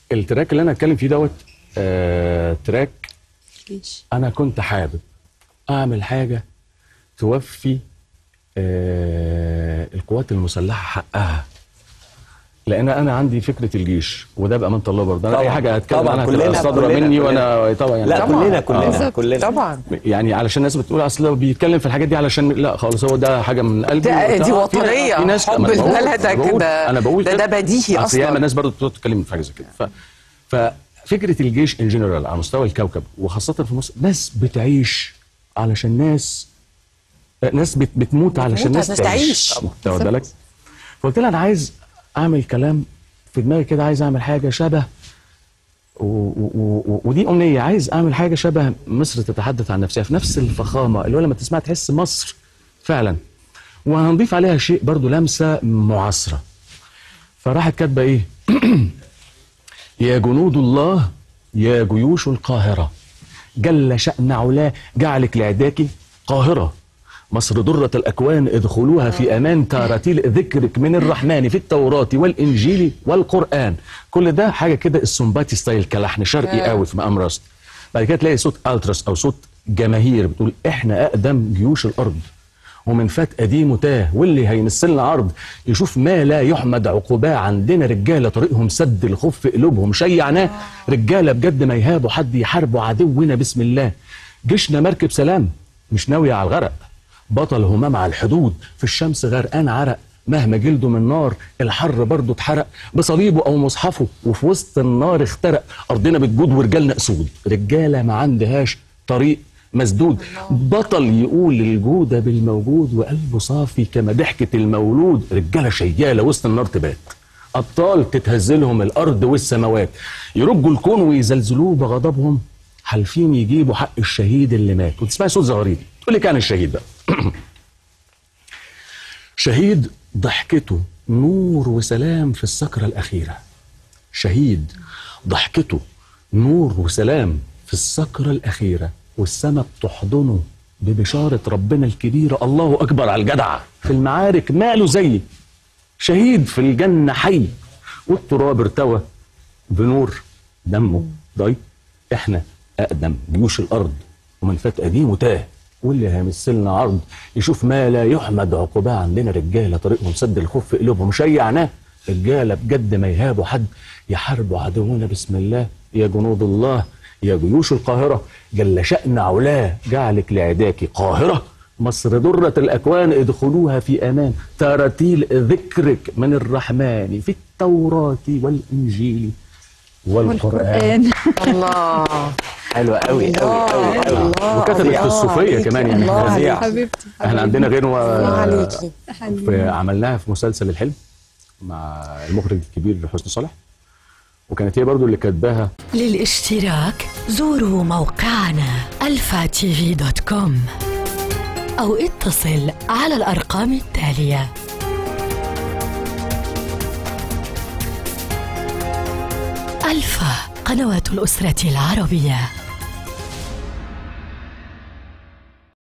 التراك اللي انا اتكلم فيه دوت آه تراك ليش انا كنت حابب اعمل حاجه توفي آه القوات المسلحه حقها لان انا عندي فكره الجيش وده بامانه الله برضه انا اي طبعاً. حاجه هتكلم طبعاً. عنها كلنا- تبقى صادره كلنا- مني كلنا. وانا طبعا يعني لا طبعاً. كلنا كلنا آه. كلنا طبعا يعني علشان الناس بتقول اصل هو بيتكلم في الحاجات دي علشان لا خالص هو ده حاجه من قلبي ده- وبتاع. دي في- وطنية. في ناس حب أنا بقول- البلد أنا بقول- كده. انا بقول ده- كده. ده بديهي أصل أصلاً. ياما ناس برضه بتقعد تتكلم في حاجه زي كده ف ففكره الجيش ان جنرال على مستوى الكوكب وخاصه في مصر ناس بتعيش علشان ناس ناس بت- بتموت علشان ناس عشان تعيش. تعيش واخد بالك فقلت لها انا عايز اعمل كلام في دماغي كده عايز اعمل حاجه شبه و و و ودي امنيه عايز اعمل حاجه شبه مصر تتحدث عن نفسها في نفس الفخامه اللي هو لما تسمع تحس مصر فعلا وهنضيف عليها شيء برضو لمسه معاصره فراحت كاتبه ايه يا جنود الله يا جيوش القاهره جل شأن علاه جعلك لعداك قاهرة مصر درة الأكوان ادخلوها في أمان تراتيل ذكرك من الرحمن في التوراة والإنجيل والقرآن كل ده حاجة كده السنباتي ستايل كلحن شرقي قوي في مقام راست بعد كده تلاقي صوت ألتراس أو صوت جماهير بتقول إحنا أقدم جيوش الأرض ومن فات قديم تاه واللي هيمثلنا عرض يشوف ما لا يحمد عقباه عندنا رجاله طريقهم سد الخوف في قلوبهم شيعناه رجاله بجد ما يهابوا حد يحاربوا عدونا بسم الله جيشنا مركب سلام مش ناويه على الغرق بطل همام على الحدود في الشمس غرقان عرق مهما جلده من نار الحر برضه اتحرق بصليبه او مصحفه وفي وسط النار اخترق ارضنا بتجود ورجالنا اسود رجاله ما عندهاش طريق مسدود بطل يقول الجودة بالموجود وقلبه صافي كما ضحكة المولود رجالة شيالة وسط النار تبات أبطال تتهزلهم الأرض والسماوات يرجوا الكون ويزلزلوه بغضبهم حالفين يجيبوا حق الشهيد اللي مات وتسمعي صوت زغاريد تقول لي كان الشهيد بقى شهيد ضحكته نور وسلام في السكرة الأخيرة شهيد ضحكته نور وسلام في السكرة الأخيرة والسماء بتحضنه ببشارة ربنا الكبيرة الله أكبر على الجدع في المعارك ماله زي شهيد في الجنة حي والتراب ارتوى بنور دمه ضي احنا أقدم جيوش الأرض ومن فات قديم وتاه واللي هيمثلنا عرض يشوف ما لا يحمد عقباه عندنا رجاله طريقهم سد الخوف في قلوبهم شيعناه رجاله بجد ما يهابوا حد يحاربوا عدونا بسم الله يا جنود الله يا جيوش القاهره جل شأن علاه جعلك لعداك قاهره مصر درة الأكوان ادخلوها في أمان تراتيل ذكرك من الرحمن في التوراة والإنجيل والقرآن الله حلوه قوي قوي قوي قوي الله وكتبت في الصوفية كمان يعني الله فظيعة. عليك. حبيبتي احنا عندنا الله غنوة عليكي في عملناها في مسلسل الحلم مع المخرج الكبير حسني صالح وكانت هي برضو اللي كاتباها للاشتراك زوروا موقعنا الفا تي في دوت كوم أو اتصل على الأرقام التالية ألفا قنوات الأسرة العربية